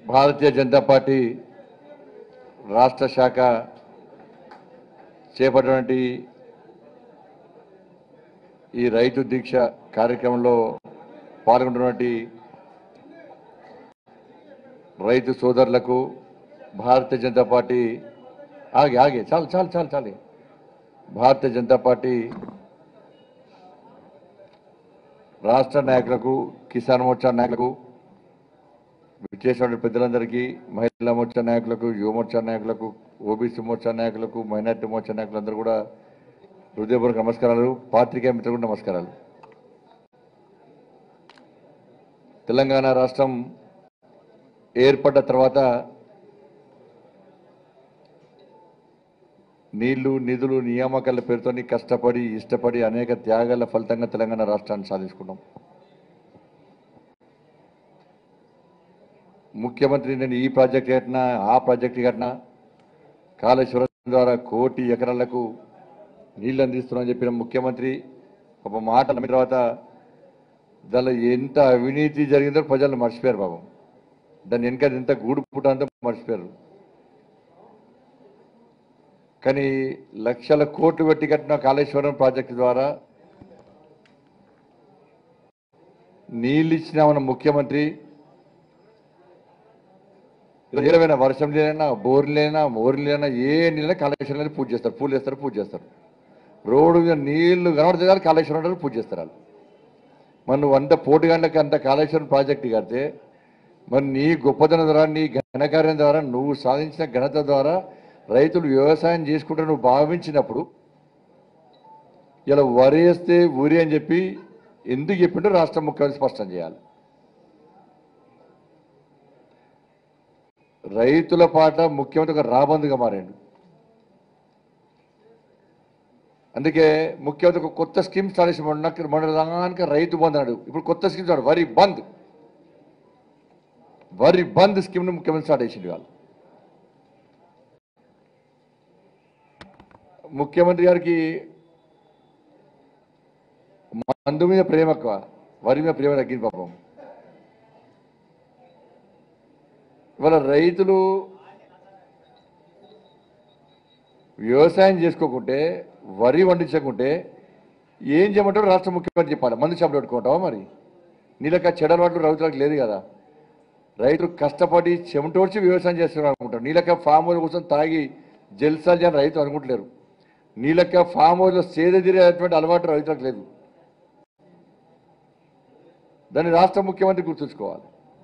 భారతీయ Janata party రాష్ట్ర శాఖ చేపట్టినటువంటి ఈ రైతు దీక్ష కార్యక్రమంలో పాల్గొంటున్నటువంటి రైతు సోదరులకు భారతీయ జనతా పార్టీ ఆగే ఆగే చాలు చాలు చాలు చాలు భారతీయ జనతా పార్టీ రాష్ట్ర నాయకులకు కిసాన్ మోర్చా నాయకులకు విచ్చేసిన పెద్దలందరికీ మహిళా మోర్చా నాయకులకు యువ మోర్చా నాయకులకు ఓబీసీ మోర్చా నాయకులకు మైనార్టీ మోర్చా నాయకులందరూ కూడా హృదయపూర్వక నమస్కారాలు పాత్రికేయ మిత్రులకు నమస్కారాలు తెలంగాణ రాష్ట్రం ఏర్పడ్డ తర్వాత నీళ్లు నిధులు నియామకాల పేరుతో కష్టపడి ఇష్టపడి అనేక త్యాగాల ఫలితంగా తెలంగాణ రాష్ట్రాన్ని సాధించుకున్నాం ముఖ్యమంత్రి నేను ఈ ప్రాజెక్ట్ కట్టినా ఆ ప్రాజెక్ట్ కట్టినా కాళేశ్వరం ద్వారా కోటి ఎకరాలకు నీళ్లు అందిస్తున్నా అని చెప్పిన ముఖ్యమంత్రి ఒక మాట అన్న తర్వాత దానిలో ఎంత అవినీతి జరిగిందో ప్రజలు మర్చిపోయారు బాబు దాని వెనక ఎంత గూడు పుట్ట అంతా మర్చిపోయారు కానీ లక్షల కోట్లు పెట్టి కట్టిన కాళేశ్వరం ప్రాజెక్టు ద్వారా నీళ్ళు ఇచ్చినామన్న ముఖ్యమంత్రి ఏమైనా వర్షం లేనైనా బోర్లు లేనా మోర్లు లేనా ఏ నీళ్ళైనా కాళేశ్వరం నీళ్ళు పూజ చేస్తారు పూలు వేస్తారు పూజ చేస్తారు రోడ్డు మీద నీళ్లు కనబడితే చాలు కాళేశ్వరం నీళ్ళు పూజ చేస్తారు వాళ్ళు మరి నువ్వు అంత పోటీ గంటలకు అంత కాళేశ్వరం ప్రాజెక్టు కడితే మరి నీ గొప్పతనం ద్వారా నీ ఘనకార్యం ద్వారా నువ్వు సాధించిన ఘనత ద్వారా రైతులు వ్యవసాయం చేసుకుంటే నువ్వు భావించినప్పుడు ఇలా వరి వేస్తే ఊరి అని చెప్పి ఎందుకు చెప్పిండో రాష్ట్ర ముఖ్యమంత్రి స్పష్టం చేయాలి రైతుల పాట ముఖ్యమంత్రి ఒక రాబందుగా మారాడు అందుకే ముఖ్యమంత్రి ఒక కొత్త స్కీమ్ స్టార్ట్ చేసి మొన్న మొన్నదానికి రైతు బంద్ అన్నాడు ఇప్పుడు కొత్త స్కీమ్ స్టార్ట్ వరి బంద్ వరి బంద్ స్కీమ్ను ముఖ్యమంత్రి స్టార్ట్ చేసిండు వాళ్ళు ముఖ్యమంత్రి గారికి మందు మీద ప్రేమ ఎక్కువ వరి మీద ప్రేమ తగ్గింది పాపం ఇవాళ రైతులు వ్యవసాయం చేసుకోకుంటే వరి వండించకుంటే ఏం చేయమంటారు రాష్ట్ర ముఖ్యమంత్రి చెప్పాలి మందు చేపలు పెట్టుకుంటావా మరి నీళ్ళక చెడలవాట్లు రైతులకు లేదు కదా రైతులు కష్టపడి చెమటోడ్చి వ్యవసాయం చేస్తున్నారు అనుకుంటారు నీళ్ళక ఫామ్ హౌస్ కోసం తాగి జల్సాలు చేయని రైతు అనుకుంటలేరు నీళ్ళక ఫామ్ హౌస్లో సేద తీరేటువంటి అలవాటు రైతులకు లేదు దాన్ని రాష్ట్ర ముఖ్యమంత్రి గుర్తుంచుకోవాలి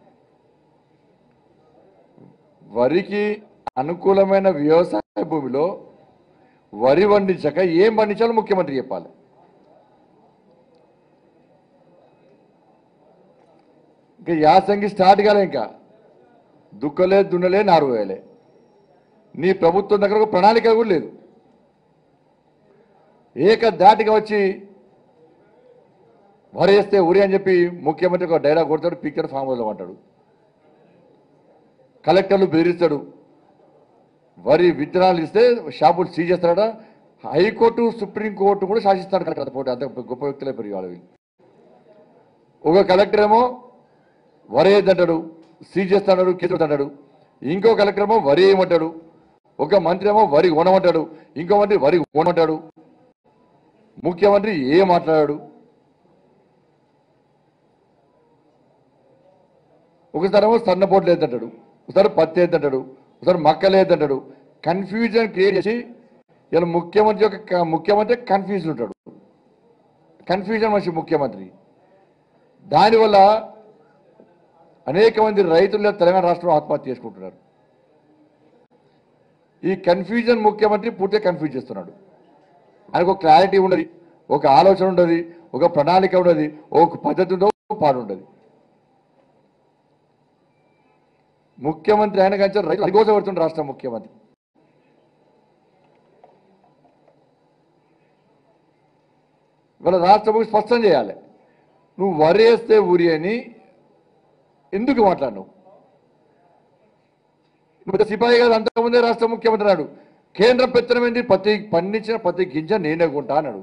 వరికి అనుకూలమైన వ్యవసాయ భూమిలో వరి పండించక ఏం పండించాలో ముఖ్యమంత్రి చెప్పాలి ఇంకా యాసంగి స్టార్ట్ కాలే ఇంకా దుక్కలే దున్నలే నారు వేయలే నీ ప్రభుత్వం దగ్గర ఒక ప్రణాళిక కూడా లేదు ఏక దాటిగా వచ్చి వరేస్తే ఉరి అని చెప్పి ముఖ్యమంత్రి ఒక డైలాగ్ కొడతాడు పిక్చర్ ఫామ్ హౌస్లో అంటాడు కలెక్టర్లు బెదిరిస్తాడు వరి విత్తనాలు ఇస్తే షాపులు సీజ్ చేస్తాడ హైకోర్టు సుప్రీంకోర్టు కూడా శాసిస్తాడు కలెక్టర్ పోటీ అంత గొప్ప వ్యక్తులే పెరిగి వాళ్ళు వీళ్ళు. ఒక కలెక్టర్ ఏమో వరి వేయద్దంటాడు సీజ్ చేస్తాడు కేసు అంటాడు ఇంకో కలెక్టర్ ఏమో వరి వేయమంటాడు ఒక మంత్రి ఏమో వరి కొనమంటాడు ఇంకో మంత్రి వరి కొనమంటాడు ముఖ్యమంత్రి ఏం మాట్లాడాడు ఒకసారి ఏమో సన్నపోట్లు వేద్దంటాడు ఒకసారి పత్తి వేద్దంటాడు ఒకసారి మక్కలు వేద్దంటాడు కన్ఫ్యూజన్ క్రియేట్ చేసి ఇలా ముఖ్యమంత్రి యొక్క క- ముఖ్యమంత్రి కన్ఫ్యూజ్ ఉంటాడు కన్ఫ్యూజన్ మనిషి ముఖ్యమంత్రి దానివల్ల అనేక మంది రైతులు తెలంగాణ రాష్ట్రంలో ఆత్మహత్య చేసుకుంటున్నారు ఈ కన్ఫ్యూజన్ ముఖ్యమంత్రి పూర్తిగా కన్ఫ్యూజ్ చేస్తున్నాడు ఆయనకు ఒక క్లారిటీ ఉండదు ఒక ఆలోచన ఉండదు ఒక ప్రణాళిక ఉండదు ఒక పద్ధతి ఉండదు ఒక పాడు ఉండదు ముఖ్యమంత్రి ఆయన కంటే రైతు అడిగోస పెడుతుండే రాష్ట్ర ముఖ్యమంత్రి ఇవాళ రాష్ట్ర ముఖ్య స్పష్టం చేయాలి నువ్వు వరేస్తే ఊరి అని ఎందుకు మాట్లాడినావు నువ్వు సిపాయి కాదు అంతకుముందే రాష్ట్ర ముఖ్యమంత్రి అన్నాడు కేంద్రం పెత్తనం ఏంటి ప్రతి పండించిన ప్రతి గింజ నేనే కొంటా అన్నాడు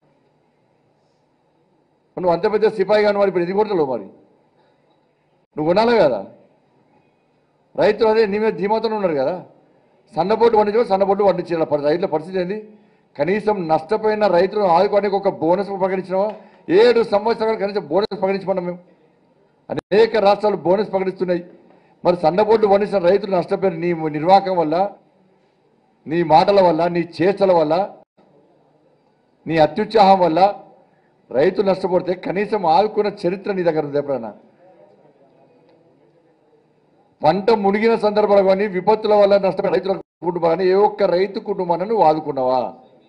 నువ్వు అంత పెద్ద సిపాయి కానీ మరి ఇప్పుడు ఇది కొడతావు మరి నువ్వు కొనాలి కదా రైతులు అదే నీ మీద ధీమాతో ఉన్నారు కదా సన్నబొడ్డు పండించడం సన్నబొడ్డు పండించాలి పరి- రైతుల పరిస్థితి ఏంది కనీసం నష్టపోయిన రైతులను ఆదుకోవడానికి ఒక బోనస్ ప్రకటించినావా ఏడు సంవత్సరాలు కనీసం బోనస్ ప్రకటించమన్నాం మేము అనేక రాష్ట్రాలు బోనస్ ప్రకటిస్తున్నాయి మరి సన్నబొడ్డు పండించిన రైతులు నష్టపోయిన నీ నిర్వాహకం వల్ల నీ మాటల వల్ల నీ చేష్టల వల్ల నీ అత్యుత్సాహం వల్ల రైతులు నష్టపోతే కనీసం ఆదుకున్న చరిత్ర నీ దగ్గర ఉంది ఎప్పుడన్నా పంట మునిగిన సందర్భాలు కానీ విపత్తుల వల్ల నష్టపోయిన రైతుల కుటుంబాలు కానీ ఏ ఒక్క రైతు కుటుంబాన్ని నువ్వు ఆదుకున్నావా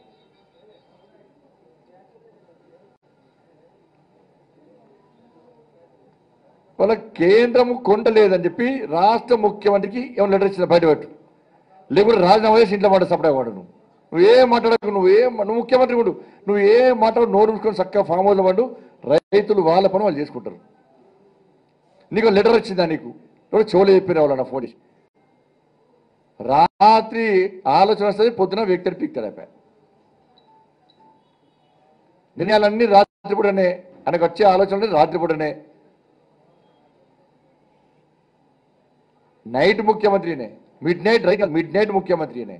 వాళ్ళ కేంద్రము కొంటలేదని చెప్పి రాష్ట్ర ముఖ్యమంత్రికి ఏమైనా లెటర్ ఇచ్చిన బయటపెట్టు లేకుంటే రాజీనామా చేసి ఇంట్లో మాట సపడే వాడు నువ్వు నువ్వేం మాట్లాడకు నువ్వేం నువ్వు ముఖ్యమంత్రి కూడా నువ్వు ఏం మాట్లాడు నోరు మూసుకొని చక్కగా ఫామ్ హౌస్లో పడు రైతులు వాళ్ళ పని వాళ్ళు చేసుకుంటారు నీకు లెటర్ వచ్చిందా నీకు ఎవరు చెవులు చెప్పిన వాళ్ళు నా ఫోన్ చేసి రాత్రి ఆలోచన వస్తుంది పొద్దున వ్యక్తిని పిక్తారు అయిపోయి నిర్ణయాలన్నీ రాత్రిపూటనే ఆయనకు వచ్చే ఆలోచనలు రాత్రిపూటనే నైట్ ముఖ్యమంత్రినే midnight right midnight ముఖ్యమంత్రినే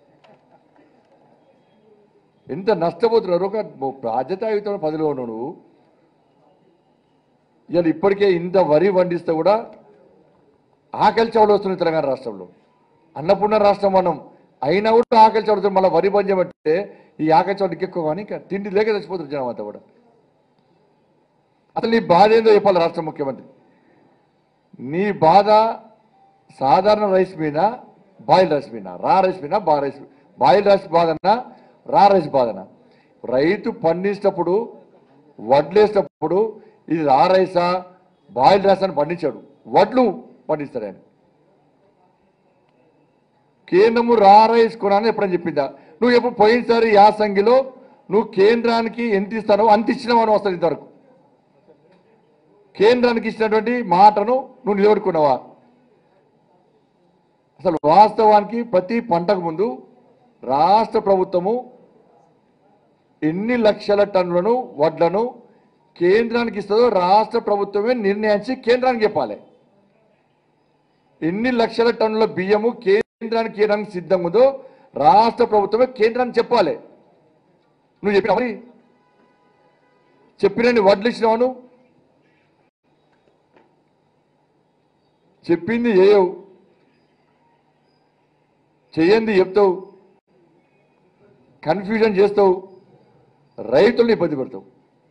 ఎంత నష్టపోతున్నారు ఒక బాధ్యతాయుతమైన పదిలో ఉన్నావు నువ్వు ఇవాళ ఇప్పటికే ఇంత వరి పండిస్తే కూడా ఆకలి చవలు వస్తుంది తెలంగాణ రాష్ట్రంలో అన్నపూర్ణ రాష్ట్రం మనం అయినా కూడా ఆకలి చవడుతుంది మళ్ళీ వరి బంద్ చేయమంటే ఈ ఆకలి చవడికి ఎక్కువ కానీ ఇంకా తిండి లేక చచ్చిపోతుంది జనం అంతా కూడా అసలు నీ బాధ ఏందో చెప్పాలి రాష్ట్ర ముఖ్యమంత్రి నీ బాధ సాధారణ రైస్ మీద బాయిల్ రైస్ మీద రా రైస్ మీద బా రైస్ బాయిల్ రైస్ బాధన రా రైస్ బాధన రైతు పండించేటప్పుడు వడ్లేసేటప్పుడు ఇది రా రైసా బాయిల్ రైస్ అని పండించాడు వడ్లు పండిస్తాడు ఆయన కేంద్రము రా రైస్ కొనని ఎప్పుడని చెప్పిందా నువ్వు ఎప్పుడు పోయినసారి యాసంగిలో నువ్వు కేంద్రానికి ఎంత ఇస్తానో అంత ఇచ్చినావని వస్తుంది ఇంతవరకు కేంద్రానికి ఇచ్చినటువంటి మాటను నువ్వు నిలబెట్టుకున్నావా అసలు వాస్తవానికి ప్రతి పంటకు ముందు రాష్ట్ర ప్రభుత్వము ఎన్ని లక్షల టన్నులను వడ్లను కేంద్రానికి ఇస్తుందో రాష్ట్ర ప్రభుత్వమే నిర్ణయించి కేంద్రానికి చెప్పాలి ఎన్ని లక్షల టన్నుల బియ్యము కేంద్రానికి ఇవ్వడానికి సిద్ధంగా ఉందో రాష్ట్ర ప్రభుత్వమే కేంద్రానికి చెప్పాలి నువ్వు చెప్పిన మరి చెప్పినన్ని వడ్లు ఇచ్చినావు నువ్వు చెప్పింది చేయవు చేయంది చెప్తావు కన్ఫ్యూజన్ చేస్తావు రైతుల్ని ఇబ్బంది పెడతావు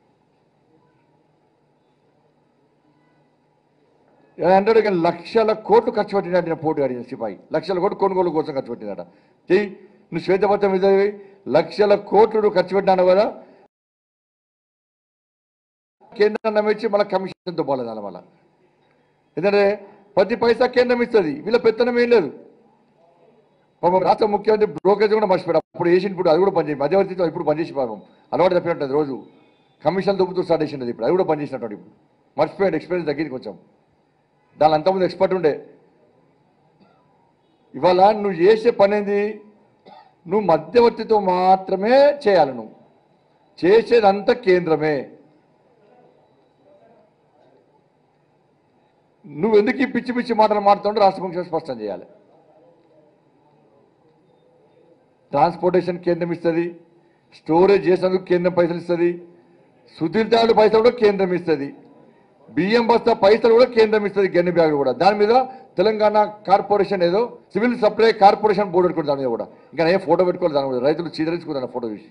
ఇలా అంటాడు కానీ లక్షల కోట్లు ఖర్చు పెట్టినాడు నేను పోటీ అడిగిన సిపాయి లక్షల కోట్లు కొనుగోలు కోసం ఖర్చు పెట్టినాడ చెయ్యి నువ్వు శ్వేతపత్రం మీద చదివి, లక్షల కోట్లు నువ్వు ఖర్చు పెట్టినాడు కదా కేంద్రం నమ్మించి మళ్ళీ కమిషన్తో పోలేదు అలా మళ్ళీ ఎందుకంటే ప్రతి పైసా కేంద్రం ఇస్తుంది వీళ్ళ పెత్తనం ఏం లేదు పాపం రాష్ట్ర ముఖ్యమంత్రి బ్రోకరేజ్ కూడా మర్చిపోయాడు అప్పుడు వేసిన ఇప్పుడు అది కూడా పనిచేసి మధ్యవర్తితో ఇప్పుడు పనిచేసి పాపం అలవాటు తప్పినట్టు రోజు కమిషన్ దొబ్బుతూ స్టార్ట్ చేసినది ఇప్పుడు అది కూడా పనిచేసినట్టు ఇప్పుడు మర్చిపోయాడు ఎక్స్పీరియన్స్ తగ్గింది కొంచెం దాని అంతకుముందు ఎక్స్పర్ట్ ఉండే ఇవాళ నువ్వు చేసే పని ఏంది నువ్వు మధ్యవర్తితో మాత్రమే చేయాలి నువ్వు చేసేదంతా కేంద్రమే నువ్వు ఎందుకు ఈ పిచ్చి పిచ్చి మాటలు మాడుతుంటే రాష్ట్ర ముఖ్యమంత్రి స్పష్టం చేయాలి ట్రాన్స్పోర్టేషన్ కేంద్రం ఇస్తుంది స్టోరేజ్ చేసేందుకు కేంద్రం పైసలు ఇస్తుంది సుధీర్తాడు పైసలు కూడా కేంద్రం ఇస్తుంది బియ్యం బస్తా పైసలు కూడా కేంద్రం ఇస్తుంది గన్ని బ్యాగులు కూడా దాని మీద తెలంగాణ కార్పొరేషన్ ఏదో సివిల్ సప్లై కార్పొరేషన్ బోర్డు పెట్టుకుంది దాని మీద కూడా ఇంకా నేను ఫోటో పెట్టుకోవాలి దాని మీద రైతులు చీదరించుకుంటాను ఫోటో చూసి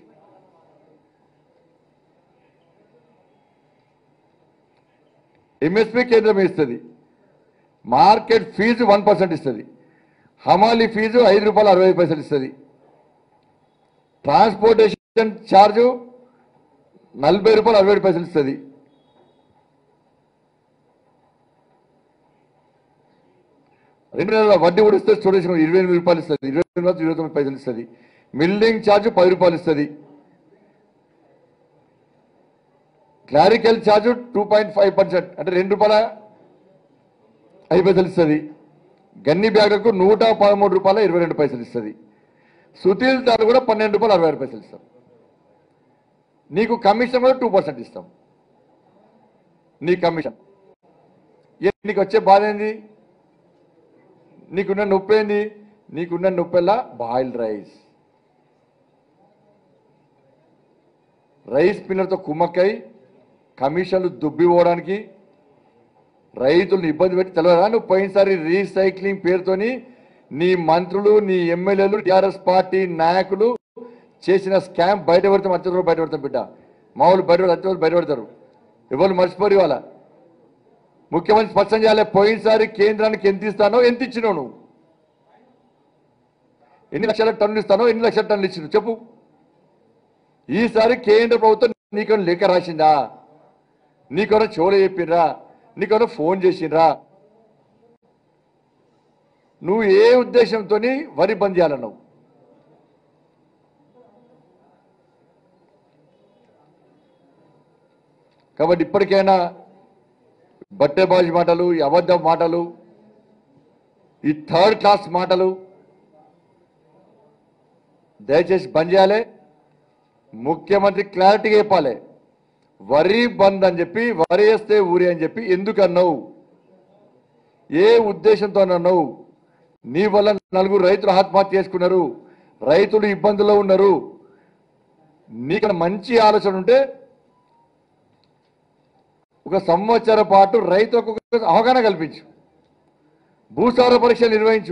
ఎంఎస్పీ కేంద్రం ఇస్తుంది మార్కెట్ ఫీజు వన్ పర్సెంట్ ఇస్తుంది హమాలి ఫీజు ఐదు రూపాయలు అరవై పైసలు ఇస్తుంది ట్రాన్స్పోర్టేషన్ ఛార్జు నలభై రూపాయలు అరవై ఏడు పైసలు ఇస్తుంది రెండు నెలల వడ్డీ కూడా ఇస్తుంది స్టూడెంట్స్ ఇరవై ఎనిమిది రూపాయలు ఇస్తుంది ఇరవై ఎనిమిది ఇరవై తొమ్మిది పైసలు ఇస్తుంది మిల్లింగ్ ఛార్జ్ పది రూపాయలు ఇస్తుంది clerical charge two point five percent అంటే రెండు రూపాయల ఐదు పైసలు ఇస్తుంది గన్ని బ్యాగులకు నూట పదమూడు రూపాయల ఇరవై రెండు పైసలు ఇస్తుంది సుతీల్ దారు కూడా పన్నెండు రూపాయలు అరవై ఆరు పైసలు ఇస్తాం నీకు కమిషన్ కూడా టూ పర్సెంట్ ఇస్తాం నీ కమిషన్ ఏ నీకు వచ్చే బాధ ఏంది నీకున్న నొప్పి ఏంది నీకున్న నొప్పెల్లా బాయిల్డ్ రైస్ రైస్ పిల్లలతో కుమ్మక్కై కమిషన్లు దుబ్బి పోవడానికి రైతులను ఇబ్బంది పెట్టి తెలియదా నువ్వు పోయినసారి రీసైక్లింగ్ పేరుతోని నీ మంత్రులు నీ ఎమ్మెల్యేలు టీఆర్ఎస్ పార్టీ నాయకులు చేసిన స్కామ్ బయట పెడతాం అత్యవసరం బయట పెడతాం బిడ్డ మామూలు బయట పెడతారు, అత్యవసరం బయట పెడతారు ఎవరు మర్చిపోరు ఇవాళ ముఖ్యమంత్రి స్పష్టం చేయాలి పోయినసారి కేంద్రానికి ఎంత ఇస్తానో ఎంత ఇచ్చినావు నువ్వు ఎన్ని లక్షల టన్నులు ఇస్తానో ఎన్ని లక్షల టన్నులు ఇచ్చినావు చెప్పు ఈసారి కేంద్ర ప్రభుత్వం నీకేమైనా లేఖ రాసిందా నీకెవరో చెవులు చెప్పిండ్రా నీకెవరో ఫోన్ చేసిండ్రా నువ్వు ఏ ఉద్దేశంతో వరి బంద్ చేయాలన్నావు కాబట్టి ఇప్పటికైనా బట్టెబాజీ మాటలు ఈ అబద్ధ మాటలు ఈ థర్డ్ క్లాస్ మాటలు దయచేసి బంద్ చేయాలి ముఖ్యమంత్రి క్లారిటీగా చెప్పాలి వరి బంద్ అని చెప్పి వరి వేస్తే ఊరి అని చెప్పి ఎందుకు అన్నావు ఏ ఉద్దేశంతో అన్నావు నీ వల్ల నలుగురు రైతులు ఆత్మహత్య చేసుకున్నారు రైతులు ఇబ్బందుల్లో ఉన్నారు నీకు మంచి ఆలోచన ఉంటే ఒక సంవత్సరం పాటు రైతులకు ఒక అవగాహన కల్పించు భూసార పరీక్షలు నిర్వహించు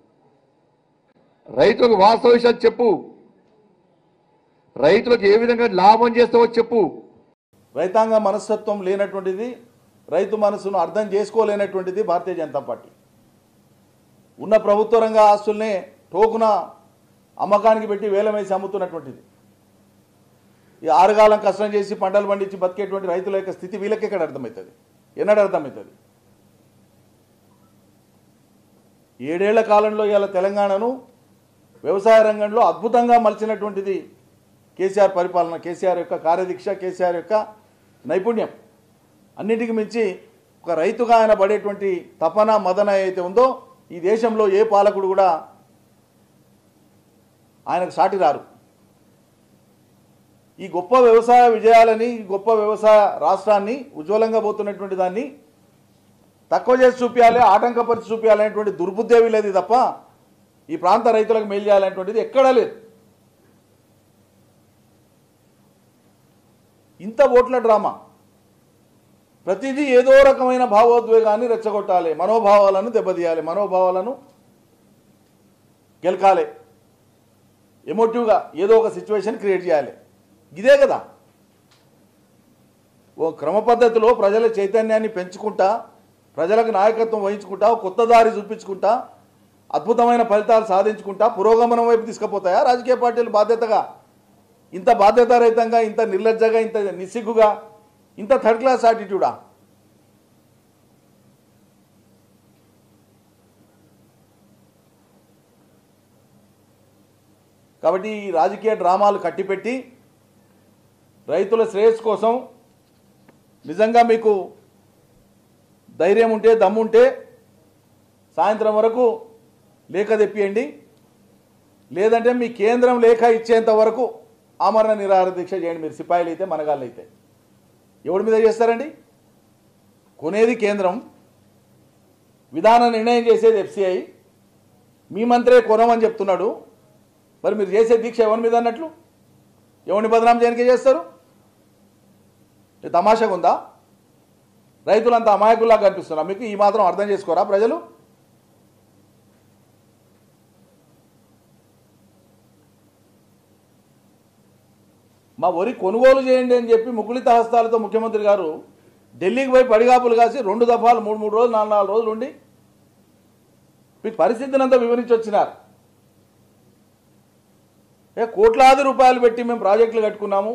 రైతులకు వాస్తవ విషయాలు చెప్పు రైతులకు ఏ విధంగా లాభం చేస్తావో చెప్పు రైతాంగ మనస్తత్వం లేనటువంటిది రైతు మనసును అర్థం చేసుకోలేనటువంటిది భారతీయ జనతా పార్టీ ఉన్న ప్రభుత్వ రంగ ఆస్తుల్ని టోకున అమ్మకానికి పెట్టి వేలం వేసి అమ్ముతున్నటువంటిది ఈ ఆరుగాలం కష్టం చేసి పంటలు పండించి బతికేటువంటి రైతుల యొక్క స్థితి వీళ్ళకి ఎక్కడ అర్థమవుతుంది ఎన్నడ అర్థమవుతుంది ఏడేళ్ల కాలంలో ఇవాళ తెలంగాణను వ్యవసాయ రంగంలో అద్భుతంగా మలిచినటువంటిది కేసీఆర్ పరిపాలన కేసీఆర్ యొక్క కార్యదీక్ష కేసీఆర్ యొక్క నైపుణ్యం అన్నిటికి మించి ఒక రైతుగా ఆయన పడేటువంటి తపన మదన ఏదైతే ఉందో ఈ దేశంలో ఏ పాలకుడు కూడా ఆయనకు సాటి రారు ఈ గొప్ప వ్యవసాయ విజయాలని ఈ గొప్ప వ్యవసాయ రాష్ట్రాన్ని ఉజ్వలంగా పోతున్నటువంటి దాన్ని తక్కువ చేసి చూపించాలి ఆటంకపరిచి చూపించాలి అనేటువంటి దుర్బుద్ధేవి లేదు తప్ప ఈ ప్రాంత రైతులకు మేలు చేయాలనేటువంటిది ఎక్కడా లేదు ఇంత ఓట్ల డ్రామా ప్రతిదీ ఏదో రకమైన భావోద్వేగాన్ని రెచ్చగొట్టాలి మనోభావాలను దెబ్బతీయాలి మనోభావాలను గెలకాలి ఎమోటివ్గా ఏదో ఒక సిచ్యువేషన్ క్రియేట్ చేయాలి ఇదే కదా ఓ క్రమ పద్ధతిలో ప్రజల చైతన్యాన్ని పెంచుకుంటా ప్రజలకు నాయకత్వం వహించుకుంటా ఓ కొత్త దారి చూపించుకుంటా అద్భుతమైన ఫలితాలు సాధించుకుంటా పురోగమనం వైపు తీసుకుపోతాయా రాజకీయ పార్టీలు బాధ్యతగా ఇంత బాధ్యతారహితంగా ఇంత నిర్లజ్జగా ఇంత నిస్సిగ్గుగా ఇంత థర్డ్ క్లాస్ యాటిట్యూడా కాబట్టి ఈ రాజకీయ డ్రామాలు కట్టిపెట్టి రైతుల శ్రేయస్సు కోసం నిజంగా మీకు ధైర్యం ఉంటే దమ్ముంటే సాయంత్రం వరకు లేఖ తెప్పియండి లేదంటే మీ కేంద్రం లేఖ ఇచ్చేంత వరకు ఆమరణ నిరాహార దీక్ష చేయండి మీరు సిపాయిలు అయితే మనగాళ్ళు అయితే ఎవడి మీద చేస్తారండి కొనేది కేంద్రం విధాన నిర్ణయం చేసేది ఎఫ్సిఐ మీ మంత్రే కొనమని చెప్తున్నాడు మరి మీరు చేసే దీక్ష ఎవరి మీద అన్నట్లు ఎవరిని బదనాం చేయడానికి చేస్తారు ఇది తమాషగా ఉందా రైతులంతా అమాయకుల్లా కనిపిస్తున్నా మీకు ఈ మాత్రం అర్థం చేసుకోరా ప్రజలు మా వరి కొనుగోలు చేయండి అని చెప్పి ముకుళిత హస్తాలతో ముఖ్యమంత్రి గారు ఢిల్లీకి పోయి పడిగాపులు కాసి రెండు దఫాలు మూడు మూడు రోజులు నాలుగు నాలుగు రోజులు ఉండి మీకు పరిస్థితిని అంతా వివరించి వచ్చినారు ఏ కోట్లాది రూపాయలు పెట్టి మేము ప్రాజెక్టులు కట్టుకున్నాము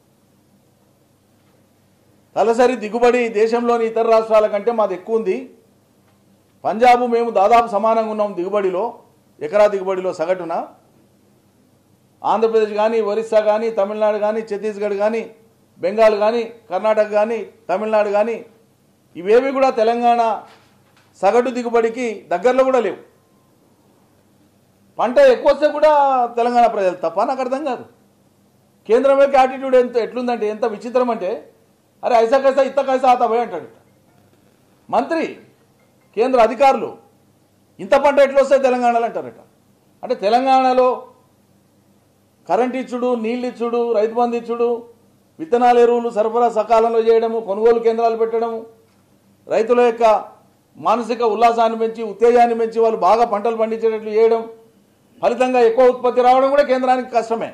తలసరి దిగుబడి దేశంలోని ఇతర రాష్ట్రాల కంటే మాది ఎక్కువ ఉంది పంజాబ్ మేము దాదాపు సమానంగా ఉన్నాం దిగుబడిలో ఎకరా దిగుబడిలో సగటున ఆంధ్రప్రదేశ్ కానీ ఒరిస్సా కానీ తమిళనాడు కానీ ఛత్తీస్గఢ్ కానీ బెంగాల్ కానీ కర్ణాటక కానీ తమిళనాడు కానీ ఇవేవి కూడా తెలంగాణ సగటు దిగుబడికి దగ్గరలో కూడా లేవు పంట ఎక్కువ వస్తే కూడా తెలంగాణ ప్రజలు తప్ప నాకు అర్థం కాదు కేంద్రం యొక్క యాటిట్యూడ్ ఎంత ఎట్లుందంటే ఎంత విచిత్రం అంటే అరే ఐసా కైసా ఇత్త కైసా ఆతా పోయి అంటాడు మంత్రి కేంద్ర అధికారులు ఇంత పంట ఎట్లా వస్తాయి తెలంగాణలో అంటారట అంటే తెలంగాణలో కరెంట్ ఇచ్చుడు నీళ్ళు ఇచ్చుడు రైతు బంధు ఇచ్చుడు విత్తనాల ఎరువులు సరఫరా సకాలంలో చేయడము కొనుగోలు కేంద్రాలు పెట్టడము రైతుల యొక్క మానసిక ఉల్లాసాన్ని పెంచి ఉత్తేజాన్ని పెంచి వాళ్ళు బాగా పంటలు పండించేటట్లు చేయడం ఫలితంగా ఎక్కువ ఉత్పత్తి రావడం కూడా కేంద్రానికి కష్టమే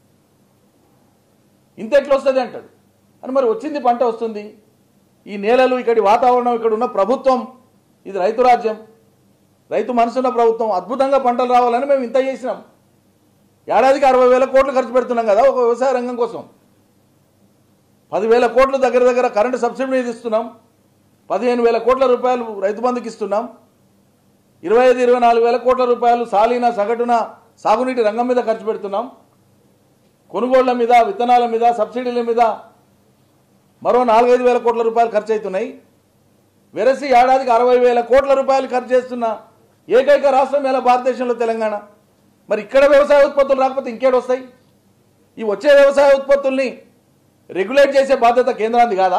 ఇంత ఎట్లా వస్తుంది అంటాడు అని మరి వచ్చింది పంట వస్తుంది ఈ నేలలు ఇక్కడి వాతావరణం ఇక్కడ ఉన్న ప్రభుత్వం ఇది రైతు రాజ్యం రైతు మనసున్న ప్రభుత్వం అద్భుతంగా పంటలు రావాలని మేము ఇంత చేసినాం ఏడాదికి అరవై వేల కోట్లు ఖర్చు పెడుతున్నాం కదా ఒక వ్యవసాయ రంగం కోసం పదివేల కోట్లు దగ్గర దగ్గర కరెంటు సబ్సిడీ ఇస్తున్నాం పదిహేను వేల కోట్ల రూపాయలు రైతు బంధుకి ఇస్తున్నాం ఇరవై ఐదు ఇరవై నాలుగు వేల కోట్ల రూపాయలు సాలీన సగటున సాగునీటి రంగం మీద ఖర్చు పెడుతున్నాం కొనుగోళ్ల మీద విత్తనాల మీద సబ్సిడీల మీద మరో నాలుగైదు వేల కోట్ల రూపాయలు ఖర్చు అవుతున్నాయి వెరసి ఏడాదికి అరవై వేల కోట్ల రూపాయలు ఖర్చు చేస్తున్న ఏకైక రాష్ట్రం ఇలా భారతదేశంలో తెలంగాణ మరి ఇక్కడ వ్యవసాయ ఉత్పత్తులు రాకపోతే ఇంకేడు వస్తాయి ఈ వచ్చే వ్యవసాయ ఉత్పత్తుల్ని రెగ్యులేట్ చేసే బాధ్యత కేంద్రానికి కాదా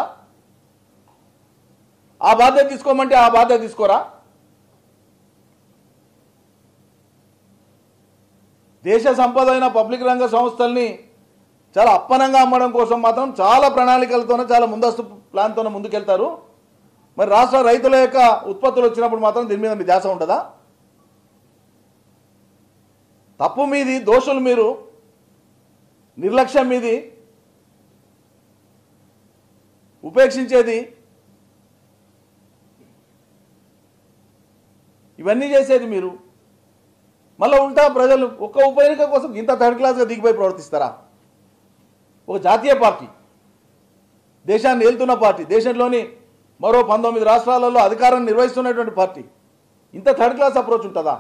ఆ బాధ్యత తీసుకోమంటే ఆ బాధ్యత తీసుకోరా దేశ సంపద అయిన పబ్లిక్ రంగ సంస్థల్ని చాలా అప్పనంగా అమ్మడం కోసం మాత్రం చాలా ప్రణాళికలతోనే చాలా ముందస్తు ప్లాన్తోనే ముందుకెళ్తారు మరి రాష్ట్ర రైతుల యొక్క ఉత్పత్తులు వచ్చినప్పుడు మాత్రం దీని మీద మీ ధ్యాస ఉంటుందా తప్పు మీది దోషులు మీరు నిర్లక్ష్యం మీది ఉపేక్షించేది ఇవన్నీ చేసేది మీరు మళ్ళీ ఉంటా ప్రజలు ఒక్క ఉప ఎన్నిక కోసం ఇంత థర్డ్ క్లాస్గా దిగిపోయి ప్రవర్తిస్తారా ఒక జాతీయ పార్టీ దేశాన్ని ఏలుతున్న పార్టీ దేశంలోని మరో పంతొమ్మిది రాష్ట్రాలలో అధికారాన్ని నిర్వహిస్తున్నటువంటి పార్టీ ఇంత థర్డ్ క్లాస్ అప్రోచ్ ఉంటుందా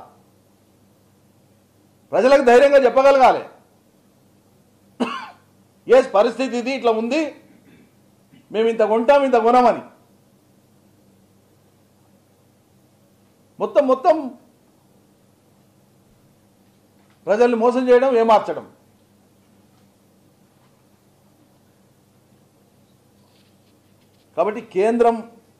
ప్రజలకు ధైర్యంగా చెప్పగలగాలి ఎస్ పరిస్థితి ఇది ఇట్లా ఉంది మేము ఇంత కొంటాం ఇంత కొనమని మొత్తం మొత్తం ప్రజల్ని మోసం చేయడం ఏమార్చడం కాబట్టి కేంద్రం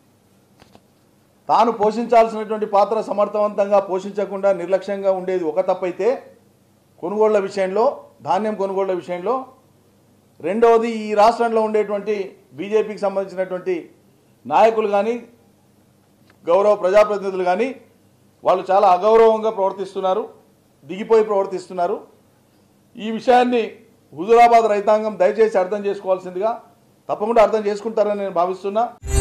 తాను పోషించాల్సినటువంటి పాత్ర సమర్థవంతంగా పోషించకుండా నిర్లక్ష్యంగా ఉండేది ఒక తప్పైతే కొనుగోళ్ల విషయంలో ధాన్యం కొనుగోళ్ల విషయంలో రెండవది ఈ రాష్ట్రంలో ఉండేటువంటి బీజేపీకి సంబంధించినటువంటి నాయకులు కానీ గౌరవ ప్రజాప్రతినిధులు కానీ వాళ్ళు చాలా అగౌరవంగా ప్రవర్తిస్తున్నారు దిగిపోయి ప్రవర్తిస్తున్నారు ఈ విషయాన్ని హుజురాబాద్ రైతాంగం దయచేసి అర్థం చేసుకోవాల్సిందిగా తప్పకుండా అర్థం చేసుకుంటారని నేను భావిస్తున్నా